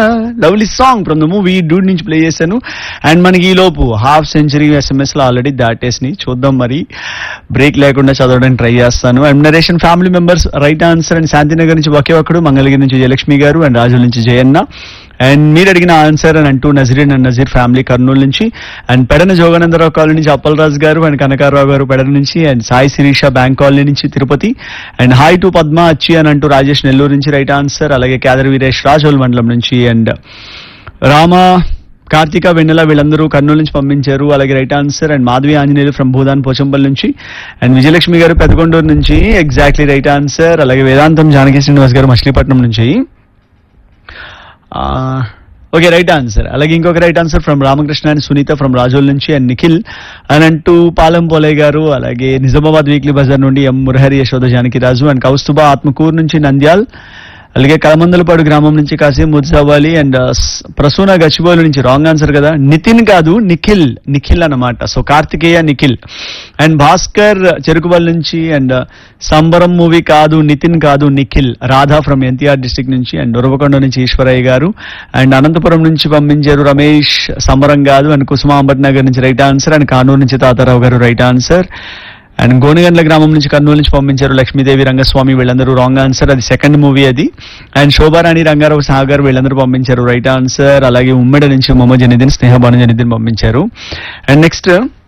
lovely song from the movie dude నుంచి play చేశాను and మనకి ఈ లోపు హాఫ్ సెంచరీ ఎస్ఎంఎస్ లో ఆల్రెడీ దాటేసినాయి చూద్దాం మరి బ్రేక్ లేకుండా చదవడానికి ట్రై చేస్తాను అండ్ నరేషన్ family members right answer and Shantinagar నుంచి ఒకే ఒక్కడు మంగళగిరి నుంచి జయలక్ష్మి గారు అండ్ రాజుల నుంచి జయన్న అండ్ మీరు అడిగిన ఆన్సర్ అని అంటూ నజరీన్ అండ్ నజీర్ ఫ్యామిలీ కర్నూలు నుంచి అండ్ పెడన జోగానందరావు కాలనీ నుంచి అప్పలరాజు గారు అండ్ కనకారావు గారు పెడన నుంచి and Sai Sirisha bank colony నుంచి Tirupati and hi to Padma అచ్చి అని అంటూ రాజేష్ నెల్లూరు నుంచి రైట్ ఆన్సర్ అలాగే కేదర్ వీరేష్ రాజోల్ మండలం నుంచి అండ్ రామ కార్తీక వెన్నెల వీళ్ళందరూ కర్నూలు నుంచి పంపించారు అలాగే right answer and Madhavi Anjaneyulu from Bhoodan Pochampally నుంచి అండ్ విజయలక్ష్మి గారు పెదకొండూరు నుంచి ఎగ్జాక్ట్లీ రైట్ ఆన్సర్ అలాగే వేదాంతం జానకి శ్రీనివాస్ గారు మచిలీపట్నం నుంచి ఓకే రైట్ ఆన్సర్ అలాగే ఇంకొక right answer from Ramakrishna and Sunitha from Razole నుంచి అండ్ నిఖిల్ అని అంటూ పాలెం పోలే గారు అలాగే నిజామాబాద్ వీక్లీ బజార్ నుండి ఎం మురహరి యశోద జానకి రాజు అండ్ కౌస్తుబా ఆత్మకూరు నుంచి నంద్యాల్ అలాగే కలమందలపాడు గ్రామం నుంచి కాసిం ముజ్జావాలి అండ్ ప్రసూన గచ్చిబోలు నుంచి రాంగ్ ఆన్సర్ కదా నితిన్ కాదు నిఖిల్ నిఖిల్ అన్నమాట సో కార్తికేయ నిఖిల్ అండ్ భాస్కర్ చెరుకువల్ నుంచి అండ్ సంబరం మూవీ కాదు నితిన్ కాదు నిఖిల్ రాధా ఫ్రమ్ ఎన్టీఆర్ డిస్టిక్ నుంచి అండ్ ఉరవకొండ నుంచి ఈశ్వరయ్య గారు అండ్ అనంతపురం నుంచి పంపించారు రమేష్ సంబరం కాదు అండ్ కుసుమాంబట్ నగర్ నుంచి రైట్ ఆన్సర్ అండ్ కానూరు నుంచి తాతారావు గారు రైట్ ఆన్సర్ అండ్ గోనిగండ్ల గ్రామం నుంచి కర్నూలు నుంచి పంపించారు లక్ష్మీదేవి రంగస్వామి వీళ్ళందరూ రాంగ్ ఆన్సర్ అది సెకండ్ మూవీ అది అండ్ శోభారాణి రంగారావు సాగర్ వీళ్ళందరూ పంపించారు రైట్ ఆన్సర్ అలాగే ఉమ్మడి నుంచి మొహమ్మద్ జనిదిన్ స్నేహబాను జనిదిన్ పంపించారు అండ్ నెక్స్ట్